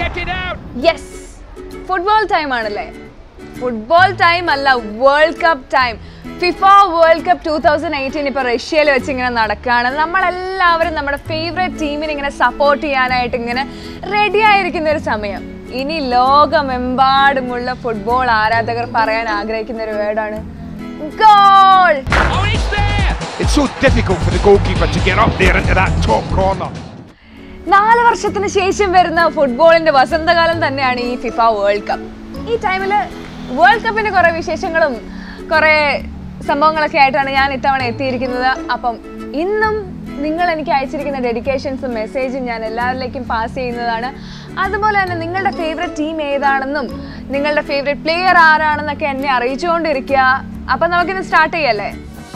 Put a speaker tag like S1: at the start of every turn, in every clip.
S1: get it out.
S2: Yes football time ആണല്ലേ football time അല്ല world cup time FIFA world cup two thousand eighteen ഇപ്പോൾ റഷ്യയിൽ വെച്ച് ഇങ്ങനെ നടക്കുകയാണ് നമ്മളെല്ലാവരും നമ്മുടെ ഫേവറേറ്റ് ടീമിനെ ഇങ്ങനെ സപ്പോർട്ട് ചെയ്യാനായിട്ട് ഇങ്ങനെ റെഡി ആയിരിക്കുന്ന ഒരു സമയം ഇനി ലോകമെമ്പാടുമുള്ള ഫുട്ബോൾ ആരാധകർ പറയാൻ ആഗ്രഹിക്കുന്ന ഒരു വേർഡാണ് goal
S1: Oh, it's there. It's so difficult for the goalkeeper to get up there into that top corner.
S2: നാല് വർഷത്തിന് ശേഷം വരുന്ന ഫുട്ബോളിന്റെ വസന്തകാലം തന്നെയാണ് ഈ ഫിഫ വേൾഡ് കപ്പ് ഈ ടൈമിൽ വേൾഡ് കപ്പിന്റെ കുറെ വിശേഷങ്ങളും കുറെ സംഭവങ്ങളൊക്കെ ആയിട്ടാണ് ഞാൻ ഇത്തവണ എത്തിയിരിക്കുന്നത് അപ്പം ഇന്നും നിങ്ങൾ എനിക്ക് അയച്ചിരിക്കുന്ന ഡെഡിക്കേഷൻസും മെസ്സേജും ഞാൻ എല്ലാവരിലേക്കും പാസ് ചെയ്യുന്നതാണ് അതുപോലെ തന്നെ നിങ്ങളുടെ ഫേവറേറ്റ് ടീം ഏതാണെന്നും നിങ്ങളുടെ ഫേവറേറ്റ് പ്ലെയർ ആരാണെന്നൊക്കെ എന്നെ അറിയിച്ചുകൊണ്ടിരിക്കുക അപ്പം നമുക്കിന്ന് സ്റ്റാർട്ട് ചെയ്യല്ലേ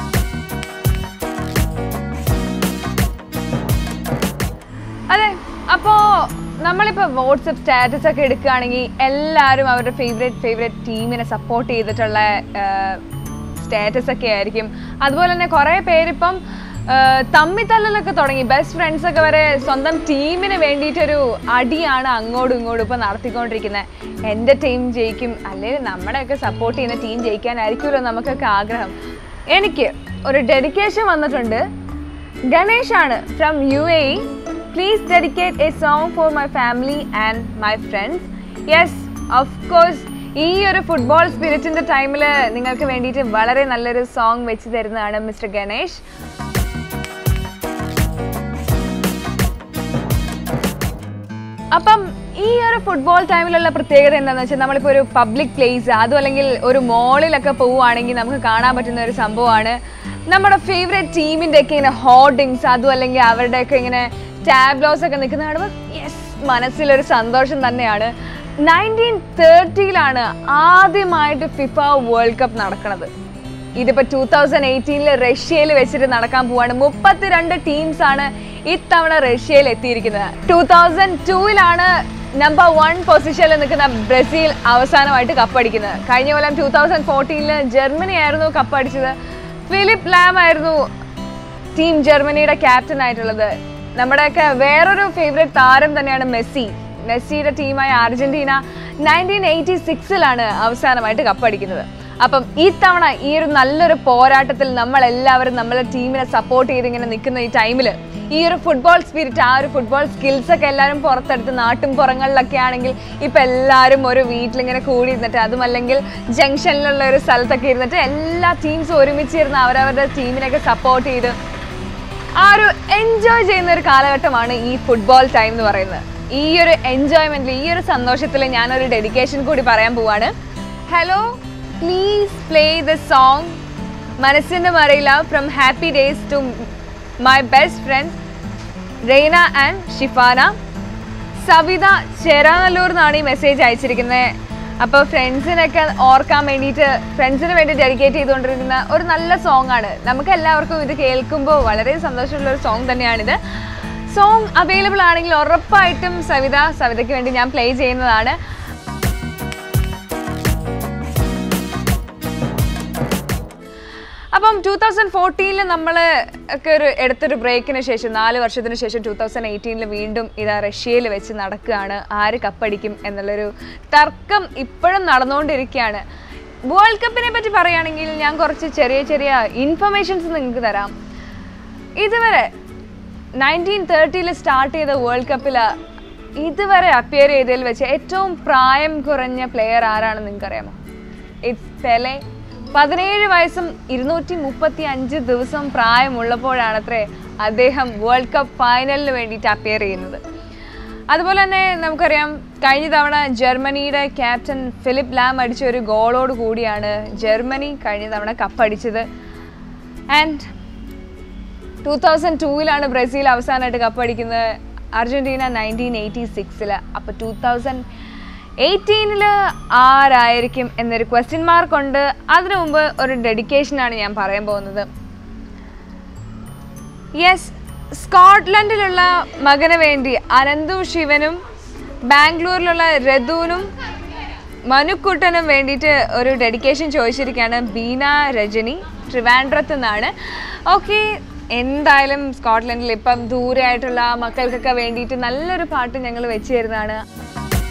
S2: അതെ അപ്പോ നമ്മളിപ്പോ വാട്സപ്പ് സ്റ്റാറ്റസ് ഒക്കെ എടുക്കുകയാണെങ്കിൽ എല്ലാവരും അവരുടെ ഫേവറേറ്റ് ഫേവറേറ്റ് ടീമിനെ സപ്പോർട്ട് ചെയ്തിട്ടുള്ള സ്റ്റാറ്റസ് ഒക്കെ ആയിരിക്കും അതുപോലെ തന്നെ കുറേ പേരിപ്പം തമ്മിത്തല്ലലൊക്കെ തുടങ്ങി ബെസ്റ്റ് ഫ്രണ്ട്സ് ഒക്കെ വരെ സ്വന്തം ടീമിന് വേണ്ടിയിട്ടൊരു അടിയാണ് അങ്ങോട്ടും ഇങ്ങോട്ടും ഇപ്പം നടത്തിക്കൊണ്ടിരിക്കുന്നത് എൻ്റെ ടീം ജയിക്കും അല്ലെങ്കിൽ നമ്മുടെയൊക്കെ സപ്പോർട്ട് ചെയ്യുന്ന ടീം ജയിക്കാനായിരിക്കുമല്ലോ നമുക്കൊക്കെ ആഗ്രഹം എനിക്ക് ഒരു ഡെഡിക്കേഷൻ വന്നിട്ടുണ്ട് ഗണേഷ് ആണ് from U A please dedicate a song for my family and my friends yes of course ഈ ഒരു ഫുട്ബോൾ സ്പിരിറ്റിന്റെ ടൈമിൽ നിങ്ങൾക്ക് വേണ്ടിയിട്ട് വളരെ നല്ലൊരു സോങ് വെച്ച് തരുന്നതാണ് മിസ്റ്റർ ഗണേഷ് അപ്പം ഈ ഒരു ഫുട്ബോൾ ടൈമിലുള്ള പ്രത്യേകത എന്താണെന്ന് വെച്ചാൽ നമ്മളിപ്പോൾ ഒരു പബ്ലിക് പ്ലേസ് അതും അല്ലെങ്കിൽ ഒരു മോളിലൊക്കെ പോവുകയാണെങ്കിൽ നമുക്ക് കാണാൻ പറ്റുന്ന ഒരു സംഭവമാണ് നമ്മുടെ ഫേവറേറ്റ് ടീമിൻ്റെ ഒക്കെ ഇങ്ങനെ ഹോർഡിങ്സ് അതും അല്ലെങ്കിൽ അവരുടെയൊക്കെ ഇങ്ങനെ ടാബ്ലോസ് ഒക്കെ നിൽക്കുന്ന കാണുമ്പോൾ യെസ് മനസ്സിലൊരു സന്തോഷം തന്നെയാണ് നയൻറ്റീൻ തേർട്ടിയിലാണ് ആദ്യമായിട്ട് ഫിഫ വേൾഡ് കപ്പ് നടക്കുന്നത് ഇതിപ്പോ ടൂ തൗസൻഡ് എയ്റ്റീനിൽ റഷ്യയിൽ വെച്ചിട്ട് നടക്കാൻ പോവാണ് മുപ്പത്തിരണ്ട് ടീംസ് ആണ് ഇത്തവണ റഷ്യയിൽ എത്തിയിരിക്കുന്നത് ടൂ തൗസൻഡ് ടൂവിലാണ് നമ്പർ വൺ പൊസിഷനിൽ നിൽക്കുന്ന ബ്രസീൽ അവസാനമായിട്ട് കപ്പടിക്കുന്നത് കഴിഞ്ഞ കൊല്ലം ടൂ തൗസൻഡ് ഫോർട്ടീനിൽ ജർമ്മനി ആയിരുന്നു കപ്പടിച്ചത് ഫിലിപ്പ് ലാം ആയിരുന്നു ടീം ജർമ്മനിയുടെ ക്യാപ്റ്റൻ ആയിട്ടുള്ളത് നമ്മുടെയൊക്കെ വേറൊരു ഫേവറേറ്റ് താരം തന്നെയാണ് മെസ്സി മെസ്സിയുടെ ടീമായ അർജന്റീന നയൻറ്റീൻ എയ്റ്റി സിക്സിലാണ് അവസാനമായിട്ട് കപ്പടിക്കുന്നത് അപ്പം ഈ തവണ ഈ ഒരു നല്ലൊരു പോരാട്ടത്തിൽ നമ്മൾ എല്ലാവരും നമ്മളെ ടീമിനെ സപ്പോർട്ട് ചെയ്ത് ഇങ്ങനെ നിൽക്കുന്ന ഈ ടൈമിൽ ഈ ഒരു ഫുട്ബോൾ സ്പിരിറ്റ് ആ ഒരു ഫുട്ബോൾ സ്കിൽസ് ഒക്കെ എല്ലാവരും പുറത്തെടുത്ത് നാട്ടും പുറങ്ങളിലൊക്കെ ആണെങ്കിൽ ഇപ്പം എല്ലാവരും ഒരു വീട്ടിലിങ്ങനെ കൂടി ഇരുന്നിട്ട് അതുമല്ലെങ്കിൽ ജംഗ്ഷനിലുള്ള ഒരു സ്ഥലത്തൊക്കെ ഇരുന്നിട്ട് എല്ലാ ടീംസും ഒരുമിച്ചിരുന്ന് അവരവരുടെ ടീമിനെയൊക്കെ സപ്പോർട്ട് ചെയ്ത് ആ ഒരു എൻജോയ് ചെയ്യുന്ന ഒരു കാലഘട്ടമാണ് ഈ ഫുട്ബോൾ ടൈം എന്ന് പറയുന്നത് ഈ ഒരു എൻജോയ്മെന്റിൽ ഈ ഒരു സന്തോഷത്തിൽ ഞാനൊരു ഡെഡിക്കേഷൻ കൂടി പറയാൻ പോവാണ് hello please play the song മനസ്സിൻ്റെ മറിയില്ല from happy days to my best friends Raina and Shifana Savitha Cheranallur നിന്നാണ് ഈ മെസ്സേജ് അയച്ചിരിക്കുന്നത് അപ്പോൾ ഫ്രണ്ട്സിനൊക്കെ ഓർക്കാൻ വേണ്ടിയിട്ട് ഫ്രണ്ട്സിന് വേണ്ടി ഡെഡിക്കേറ്റ് ചെയ്തുകൊണ്ടിരിക്കുന്ന ഒരു നല്ല സോങ് ആണ് നമുക്ക് എല്ലാവർക്കും ഇത് കേൾക്കുമ്പോൾ വളരെ സന്തോഷമുള്ള ഒരു സോങ് തന്നെയാണിത് സോങ് അവൈലബിൾ ആണെങ്കിൽ ഉറപ്പായിട്ടും സവിത സവിതയ്ക്ക് വേണ്ടി ഞാൻ പ്ലേ ചെയ്യുന്നതാണ് അപ്പം ടൂ തൗസൻഡ് ഫോർട്ടീനിൽ നമ്മൾ ഒക്കെ ഒരു എടുത്തൊരു ബ്രേക്കിന് ശേഷം നാല് വർഷത്തിന് ശേഷം ടൂ തൗസൻഡ് എയ്റ്റീനിൽ വീണ്ടും ഇതാ റഷ്യയിൽ വെച്ച് നടക്കുകയാണ് ആര് കപ്പടിക്കും എന്നുള്ളൊരു തർക്കം ഇപ്പോഴും നടന്നുകൊണ്ടിരിക്കുകയാണ് വേൾഡ് കപ്പിനെ പറ്റി പറയുകയാണെങ്കിൽ ഞാൻ കുറച്ച് ചെറിയ ചെറിയ ഇൻഫർമേഷൻസ് നിങ്ങൾക്ക് തരാം ഇതുവരെ നയൻറ്റീൻ തേർട്ടിയിൽ സ്റ്റാർട്ട് ചെയ്ത വേൾഡ് കപ്പിൽ ഇതുവരെ അപ്പിയർ ചെയ്തതിൽ വെച്ച് ഏറ്റവും പ്രായം കുറഞ്ഞ പ്ലെയർ ആരാണെന്ന് നിങ്ങൾക്കറിയാമോ ഇറ്റ്സ് പെലെ പതിനേഴ് വയസ്സും ഇരുന്നൂറ്റി മുപ്പത്തി അഞ്ച് ദിവസം പ്രായമുള്ളപ്പോഴാണത്രേ അദ്ദേഹം വേൾഡ് കപ്പ് ഫൈനലിന് വേണ്ടിയിട്ട് അപ്പിയർ ചെയ്യുന്നത് അതുപോലെ തന്നെ നമുക്കറിയാം കഴിഞ്ഞ തവണ ജർമ്മനിയുടെ ക്യാപ്റ്റൻ ഫിലിപ്പ് ലാം അടിച്ച ഒരു ഗോളോട് കൂടിയാണ് ജർമ്മനി കഴിഞ്ഞ തവണ കപ്പടിച്ചത് ആൻഡ് ടൂ തൗസൻഡ് ടൂവിലാണ് ബ്രസീൽ അവസാനമായിട്ട് കപ്പടിക്കുന്നത് അർജന്റീന നയൻറ്റീൻ എയ്റ്റി സിക്സിൽ അപ്പോൾ ടൂ തൗസൻഡ് എയ്റ്റീനിൽ ആരായിരിക്കും എന്നൊരു ക്വസ്റ്റ്യൻ മാർക്ക് ഉണ്ട് അതിനു മുമ്പ് ഒരു ഡെഡിക്കേഷനാണ് ഞാൻ പറയാൻ പോകുന്നത് യെസ് സ്കോട്ട്ലൻഡിലുള്ള മകന് വേണ്ടി അനന്തു ശിവനും ബാംഗ്ലൂരിലുള്ള രഘുവിനും മനുക്കുട്ടനും വേണ്ടിയിട്ട് ഒരു ഡെഡിക്കേഷൻ ചോദിച്ചിരിക്കുകയാണ് ബീന രജനി ട്രിവാൻഡ്രത്ത് നിന്നാണ് ഓക്കെ എന്തായാലും സ്കോട്ട്ലൻഡിൽ ഇപ്പം ദൂരെ ആയിട്ടുള്ള മക്കൾക്കൊക്കെ വേണ്ടിയിട്ട് നല്ലൊരു പാട്ട് ഞങ്ങൾ വെച്ച് തരുന്നതാണ്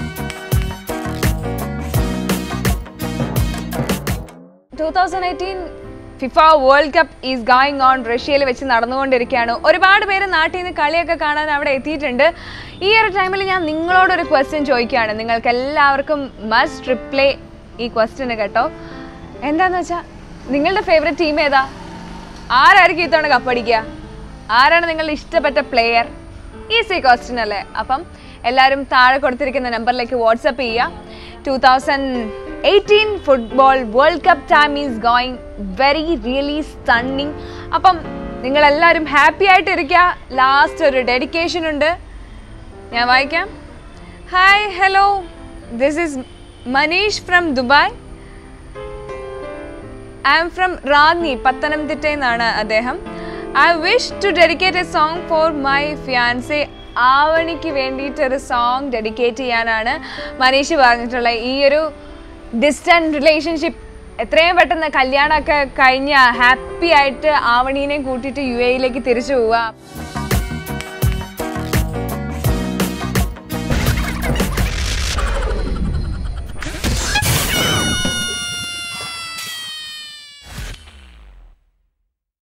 S2: two thousand eighteen FIFA world cup is going on റഷ്യയിൽ വെച്ച് നടന്നുകൊണ്ടിരിക്കുകയാണ് ഒരുപാട് പേര് നാട്ടിൽ നിന്ന് കളിയൊക്കെ കാണാൻ അവിടെ എത്തിയിട്ടുണ്ട് ഈ ഒരു ടൈമിൽ ഞാൻ നിങ്ങളോടൊരു ക്വസ്റ്റ്യൻ ചോദിക്കുകയാണ് നിങ്ങൾക്ക് എല്ലാവർക്കും മസ്റ്റ് റിപ്ലൈ ഈ ക്വസ്റ്റ്യന് കേട്ടോ എന്താന്ന് വെച്ചാൽ നിങ്ങളുടെ ഫേവറേറ്റ് ടീം ഏതാ ആരായിരിക്കും ഇത്തവണ കപ്പടിക്കുക ആരാണ് നിങ്ങളുടെ ഇഷ്ടപ്പെട്ട പ്ലെയർ ഈസി ക്വസ്റ്റ്യൻ അല്ലേ അപ്പം എല്ലാവരും താഴെ കൊടുത്തിരിക്കുന്ന നമ്പറിലേക്ക് വാട്സപ്പ് ചെയ്യുക two thousand eighteen football world cup time is going very really stunning അപ്പം നിങ്ങളെല്ലാവരും ഹാപ്പി ആയിട്ടിരിക്കുക ലാസ്റ്റ് ഒരു ഡെഡിക്കേഷൻ ഉണ്ട് ഞാൻ വായിക്കാം hi hello this is Manish from Dubai I'm from Ranni പത്തനംതിട്ടയിൽ നിന്നാണ് അദ്ദേഹം I wish to dedicate a song for my fiance ആവണിക്ക് വേണ്ടിയിട്ട് ഒരു സോങ് ഡെഡിക്കേറ്റ് ചെയ്യാനാണ് മനീഷ് പറഞ്ഞിട്ടുള്ളത് ഈ ഒരു ഡിസ്റ്റൻറ്റ് റിലേഷൻഷിപ്പ് എത്രയും പെട്ടെന്ന് കല്യാണമൊക്കെ കഴിഞ്ഞ ഹാപ്പി ആയിട്ട് ആവണീനെ കൂട്ടിയിട്ട് യു എയിലേക്ക് തിരിച്ചു പോവുക